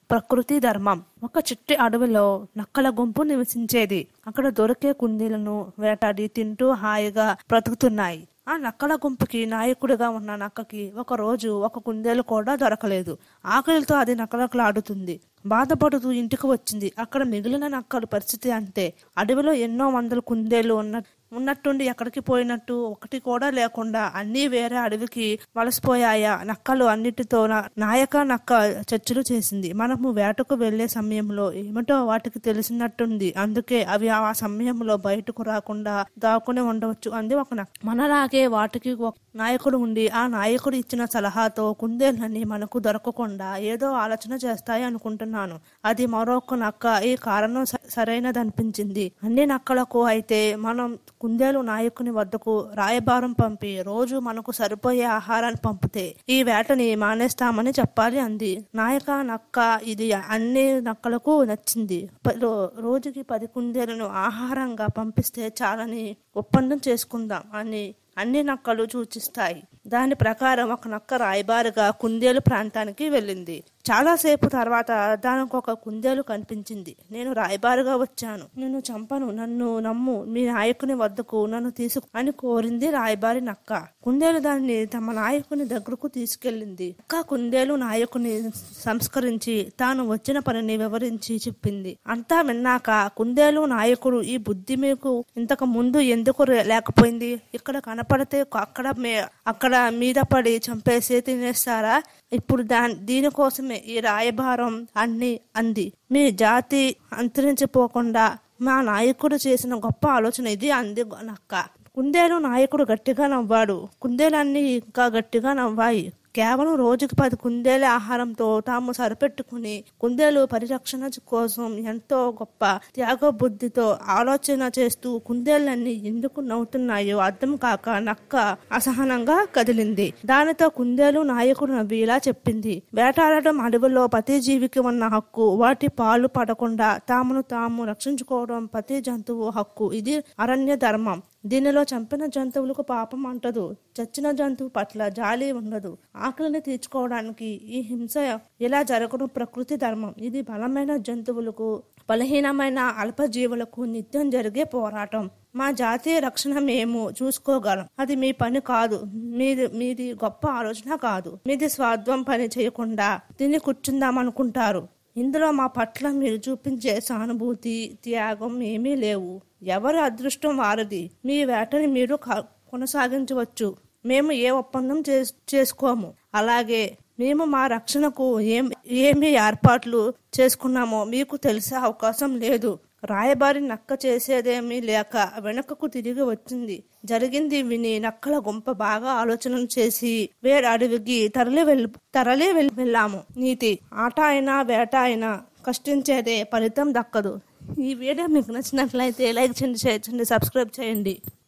ప్రకృతి ధర్మం ఒక చిట్టి అడవిలో నక్కల గుంపు నివసించేది అక్కడ దొరికే కుందేలను వేటాడి తింటూ హాయిగా బ్రతుకుతున్నాయి ఆ నక్కల గుంపుకి నాయకుడిగా ఉన్న నక్కకి ఒక రోజు ఒక కుందేలు కూడా దొరకలేదు ఆకలితో అది నక్కలకలాడుతుంది బాధపడుతూ ఇంటికి వచ్చింది అక్కడ మిగిలిన నక్కల పరిస్థితి అంతే అడవిలో ఎన్నో వందల కుందేలు ఉన్న ఉన్నట్టుండి ఎక్కడికి పోయినట్టు ఒకటి కూడా లేకుండా అన్నీ వేరే అడవికి వలసిపోయాయా నక్కలు అన్నిటితో నా- నాయక నక్క చర్చలు చేసింది మనము వేటకు వెళ్లే సమయంలో ఏమిటో వాటికి తెలిసినట్టుంది అందుకే అవి ఆ సమయంలో బయటకు రాకుండా దాక్కుని ఉండవచ్చు అంది ఒక నక్క మనలాగే వాటికి ఒక నాయకుడు ఉండి ఆ నాయకుడు ఇచ్చిన సలహాతో కుందేళ్ళని మనకు దొరకకుండా ఏదో ఆలోచన చేస్తాయి అనుకుంటున్నాను అది మరొక నక్క ఈ కారణం స- సరైనదనిపించింది అన్ని నక్కలకు అయితే మనం కుందేలు నాయకుని వద్దకు రాయబారం పంపి రోజు మనకు సరిపోయే ఆహారాన్ని పంపితే ఈ వేటని మానేస్తామని చెప్పాలి అంది నాయక నక్క ఇది అన్ని నక్కలకు నచ్చింది ప- రో- రోజుకి పది కుందేలను ఆహారంగా పంపిస్తే చాలని ఒప్పందం చేసుకుందాం అని అన్ని నక్కలు సూచిస్తాయి దాని ప్రకారం ఒక నక్క రాయబారిగా కుందేలు ప్రాంతానికి వెళ్ళింది చాలాసేపు తర్వాత దానికి ఒక కుందేలు కనిపించింది నేను రాయబారిగా వచ్చాను నిన్ను చంపను నన్ను నమ్ము మీ నాయకుని వద్దకు నన్ను తీసుకు అని కోరింది రాయబారి నక్క కుందేలు దాన్ని తమ నాయకుని దగ్గరకు తీసుకెళ్ళింది నక్క కుందేలు నాయకుని సంస్కరించి తాను వచ్చిన పనిని వివరించి చెప్పింది అంతా విన్నాక కుందేలు నాయకుడు ఈ బుద్ధి మీకు ఇంతకు ముందు ఎందుకు రే- లేకపోయింది ఇక్కడ కనపడితే అక్కడ మే అక్కడ మీద పడి చంపేసి తినేస్తారా ఇప్పుడు దాని దీనికోసమే ఈ రాయబారం అన్ని అంది మీ జాతి అంతరించిపోకుండా మా నాయకుడు చేసిన గొప్ప ఆలోచన ఇది అంది నక్క కుందేలు నాయకుడు గట్టిగా నవ్వాడు కుందేలన్నీ ఇంకా గట్టిగా నవ్వాయి కేవలం రోజుకి పది కుందేల ఆహారంతో తాము సరిపెట్టుకుని కుందేలు పరిరక్షణ కోసం ఎంతో గొప్ప త్యాగ బుద్ధితో ఆలోచన చేస్తూ కుందేళ్ళన్నీ ఎందుకు నవ్వుతున్నాయో అర్థం కాక నక్క అసహనంగా కదిలింది దానితో కుందేలు నాయకుడు నవ్వి ఇలా చెప్పింది వేటాడటం అడవిలో ప్రతి జీవికి ఉన్న హక్కు వాటి పాలు పడకుండా తామును తాము రక్షించుకోవడం ప్రతి జంతువు హక్కు ఇది అరణ్య ధర్మం దీనిలో చంపిన జంతువులకు పాపం అంటదు చచ్చిన జంతువు పట్ల జాలి ఉండదు ఆకలిని తీర్చుకోవడానికి ఈ హింస ఇలా జరగడం ప్రకృతి ధర్మం ఇది బలమైన జంతువులకు బలహీనమైన అల్పజీవులకు నిత్యం జరిగే పోరాటం మా జాతీయ రక్షణ మేము చూసుకోగలం అది మీ పని కాదు మీది మీది గొప్ప ఆలోచన కాదు మీది స్వార్థం పని చేయకుండా తిని కూర్చుందామనుకుంటారు ఇందులో మా పట్ల మీరు చూపించే సానుభూతి త్యాగం ఏమీ లేవు ఎవరి అదృష్టం వారిది మీ వేటని మీరు క- కొనసాగించవచ్చు మేము ఏ ఒప్పందం చేస్- చేసుకోము అలాగే మేము మా రక్షణకు ఏం ఏమి ఏర్పాట్లు చేసుకున్నామో మీకు తెలిసే అవకాశం లేదు రాయబారి నక్క చేసేదేమీ లేక వెనకకు తిరిగి వచ్చింది జరిగింది విని నక్కల గుంప బాగా ఆలోచనలు చేసి వేరే అడవికి తరలి వెళ్ళి తరలి వెళ్ళి వెళ్ళాము నీతి ఆట అయినా వేట అయినా కష్టించేదే ఫలితం దక్కదు ఈ వీడియో మీకు నచ్చినట్లయితే లైక్ చేయండి షేర్ చేయండి సబ్స్క్రైబ్ చేయండి